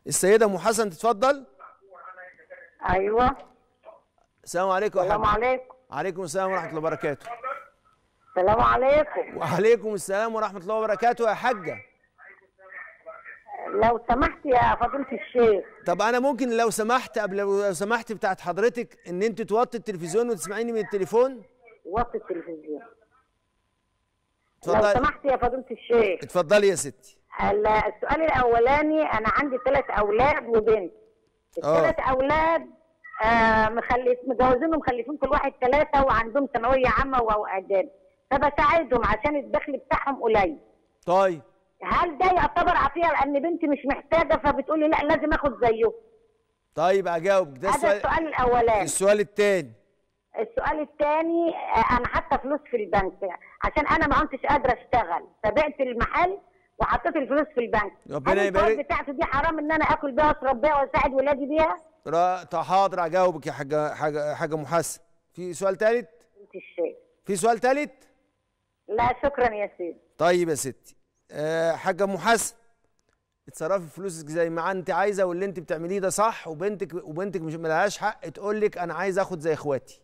السيده ام حسن تتفضل ايوه السلام عليكم يا السلام حاج عليكم عليكم السلام ورحمه الله وبركاته السلام عليكم وعليكم السلام ورحمه الله وبركاته يا حاجه لو سمحت يا فضيله الشيخ طب انا ممكن لو سمحت قبل لو سمحت بتاعت حضرتك ان انت توطي التلفزيون وتسمعيني من التليفون وطي التلفزيون لو اتفضلي سمحت يا فضيله الشيخ اتفضلي يا ستي ال- السؤال الاولاني انا عندي ثلاث اولاد وبنت اه. الثلاث اولاد آه مخلف مجوزين ومخلفين كل واحد ثلاثه وعندهم ثانويه عامه واعداد فبساعدهم عشان الدخل بتاعهم قليل طيب هل ده يعتبر عطيه لان بنتي مش محتاجه فبتقول لي لا لازم اخد زيه طيب اجاوب ده هذا السؤال السؤال الاولاني السؤال الثاني السؤال الثاني انا حاطه فلوس في البنك عشان انا ما كنتش قادره اشتغل فبعت المحل وحطيت الفلوس في البنك ربنا هل الفلوس يبارك. بتاعته دي حرام ان انا اكل بيها واشرب بيها واساعد ولادي بيها؟ را- طب حاضر اجاوبك يا حاجه حاجه حاجه محسن في سؤال ثالث انت الشيء في سؤال ثالث لا شكرا يا سيدي طيب يا ستي أه حاجه ام حسن اتصرفي فلوسك زي ما انت عايزه واللي انت بتعمليه ده صح وبنتك وبنتك مش ملهاش حق تقول لك انا عايز اخد زي اخواتي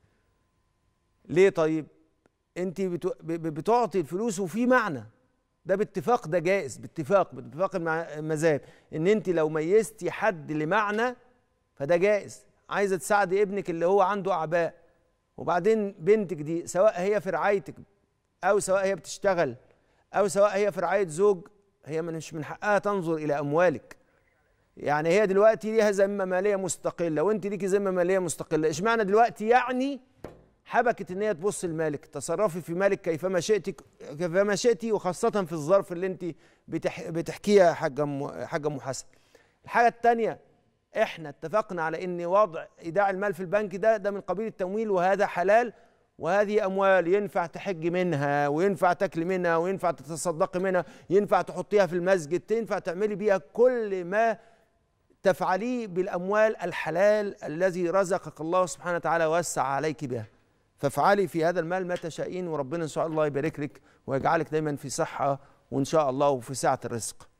ليه طيب انت بتو... ب- ب- بتعطي الفلوس وفي معنى ده باتفاق ده جائز باتفاق باتفاق المع- المذاهب ان انت لو ميزتي حد لمعنى فده جائز عايزه تساعدي ابنك اللي هو عنده اعباء وبعدين بنتك دي سواء هي في رعايتك او سواء هي بتشتغل او سواء هي في رعايه زوج هي من- مش من حقها تنظر الى اموالك يعني هي دلوقتي ليها ذمه ماليه مستقله وانت ليكي ذمه ماليه مستقله اشمعنى دلوقتي يعني حبكت ان هي تبص لمالك تصرفي في مالك كيفما شئتي كيفما شئتي وخاصه في الظرف اللي انت بتح بتحكيه يا حاجه ام حاجه ام حسن الحاجه الثانيه احنا اتفقنا على ان وضع ايداع المال في البنك ده ده من قبيل التمويل وهذا حلال وهذه اموال ينفع تحج منها وينفع تاكل منها وينفع تتصدقي منها ينفع تحطيها في المسجد تنفع تعملي بيها كل ما تفعليه بالاموال الحلال الذي رزقك الله سبحانه وتعالى ووسع عليك بها فافعلي في هذا المال ما تشائين وربنا ان شاء الله يبارك لك ويجعلك دايما في صحه وان شاء الله وفي سعه الرزق